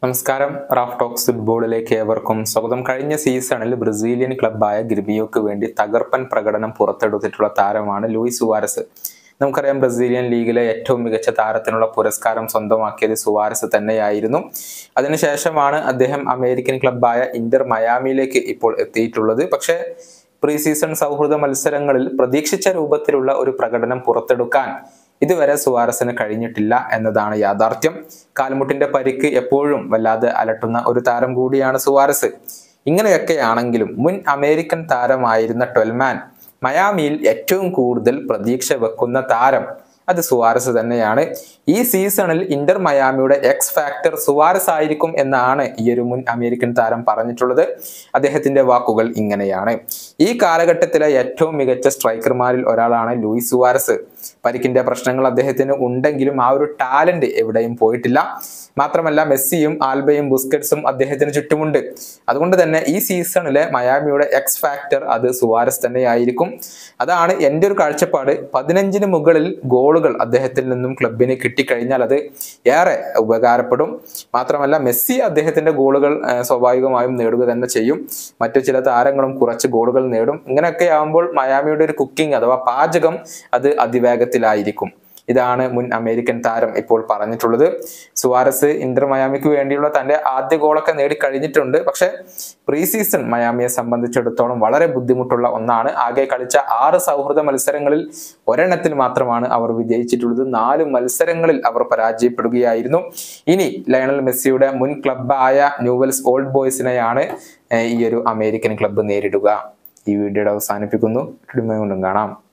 നമസ്കാരം Raf talks ഫുട്ബോളിലേക്ക് ഏവർക്കും സ്വാഗതം കഴിഞ്ഞ സീസണിൽ ബ്രസീലിയൻ ക്ലബ്ബായ ഗ്രിബിയോക്ക് വേണ്ടി തകർപ്പൻ പ്രകടനം പുറത്തെടുത്തിട്ടുള്ള താരമാണ് ലൂയിസ് സുവാരസ് നമുക്കറിയാം ബ്രസീലിയൻ ലീഗിലെ ഏറ്റവും മികച്ച താരത്തിനുള്ള പുരസ്കാരം സ്വന്തമാക്കിയത് സുവാരസ് തന്നെയായിരുന്നു അതിനുശേഷമാണ് അദ്ദേഹം അമേരിക്കൻ ക്ലബ്ബായ ഇന്റർ മയാമിയിലേക്ക് ഇപ്പോൾ എത്തിയിട്ടുള്ളത് പക്ഷേ പ്രീ സീസൺ സൗഹൃദ മത്സരങ്ങളിൽ പ്രതീക്ഷിച്ച രൂപത്തിലുള്ള ഒരു പ്രകടനം പുറത്തെടുക്കാൻ ഇതുവരെ സുവാരസിന് കഴിഞ്ഞിട്ടില്ല എന്നതാണ് യാഥാർത്ഥ്യം കാൽമുട്ടിന്റെ പരിക്ക് എപ്പോഴും വല്ലാതെ അലട്ടുന്ന ഒരു താരം കൂടിയാണ് സുവാരസ് ഇങ്ങനെയൊക്കെയാണെങ്കിലും മുൻ അമേരിക്കൻ താരമായിരുന്ന ട്വൽമാൻ മയാമിയിൽ ഏറ്റവും കൂടുതൽ പ്രതീക്ഷ വെക്കുന്ന താരം അത് സുവാരസ് തന്നെയാണ് ഈ സീസണിൽ ഇന്റർ മയാമിയുടെ എക്സ് ഫാക്ടർ സുവാരസ് ആയിരിക്കും എന്നാണ് ഈ ഒരു മുൻ അമേരിക്കൻ താരം പറഞ്ഞിട്ടുള്ളത് അദ്ദേഹത്തിന്റെ വാക്കുകൾ ഇങ്ങനെയാണ് ഈ കാലഘട്ടത്തിലെ ഏറ്റവും മികച്ച സ്ട്രൈക്കർമാരിൽ ഒരാളാണ് ലൂയിസ് സുവാരസ് പരിക്കിന്റെ പ്രശ്നങ്ങൾ അദ്ദേഹത്തിന് ഉണ്ടെങ്കിലും ആ ഒരു ടാലന്റ് എവിടെയും പോയിട്ടില്ല മാത്രമല്ല മെസ്സിയും ആൽബയും ബുസ്കറ്റ്സും അദ്ദേഹത്തിന് ചുറ്റുമുണ്ട് അതുകൊണ്ട് തന്നെ ഈ സീസണിലെ മയാമിയുടെ എക്സ് ഫാക്ടർ അത് സുവാരസ് തന്നെയായിരിക്കും അതാണ് എൻ്റെ ഒരു കാഴ്ചപ്പാട് പതിനഞ്ചിന് മുകളിൽ ഗോളുകൾ അദ്ദേഹത്തിൽ നിന്നും ക്ലബിന് കിട്ടിക്കഴിഞ്ഞാൽ അത് ഏറെ ഉപകാരപ്പെടും മാത്രമല്ല മെസ്സി അദ്ദേഹത്തിന്റെ ഗോളുകൾ ആ, സ്വാഭാവികമായും നേടുക തന്നെ ചെയ്യും മറ്റു ചില താരങ്ങളും കുറച്ച് ഗോളുകൾ നേടും ഇങ്ങനെയൊക്കെ ആകുമ്പോൾ മയാമിയുടെ ഒരു കുക്കിംഗ് അഥവാ പാചകം അത് അതിവേഗത്തിലായിരിക്കും ഇതാണ് മുൻ അമേരിക്കൻ താരം ഇപ്പോൾ പറഞ്ഞിട്ടുള്ളത് സുവാരസ് ഇന്റർ മയാമിക്ക് വേണ്ടിയുള്ള തന്റെ ആദ്യ ഗോളൊക്കെ നേടിക്കഴിഞ്ഞിട്ടുണ്ട് പക്ഷെ പ്രീ സീസൺ മയാമിയെ സംബന്ധിച്ചിടത്തോളം വളരെ ബുദ്ധിമുട്ടുള്ള ഒന്നാണ് ആകെ കളിച്ച ആറ് സൗഹൃദ മത്സരങ്ങളിൽ ഒരെണ്ണത്തിൽ മാത്രമാണ് അവർ വിജയിച്ചിട്ടുള്ളത് നാല് മത്സരങ്ങളിൽ അവർ പരാജയപ്പെടുകയായിരുന്നു ഇനി ലയണൽ മെസ്സിയുടെ മുൻ ക്ലബ്ബായ ന്യൂവൽസ് ഓൾഡ് ബോയ്സിനെയാണ് ഏർ ഈ ഒരു അമേരിക്കൻ ക്ലബ്ബ് നേരിടുക ഈ വീഡിയോയുടെ അവസാനിപ്പിക്കുന്നു കൊണ്ടും കാണാം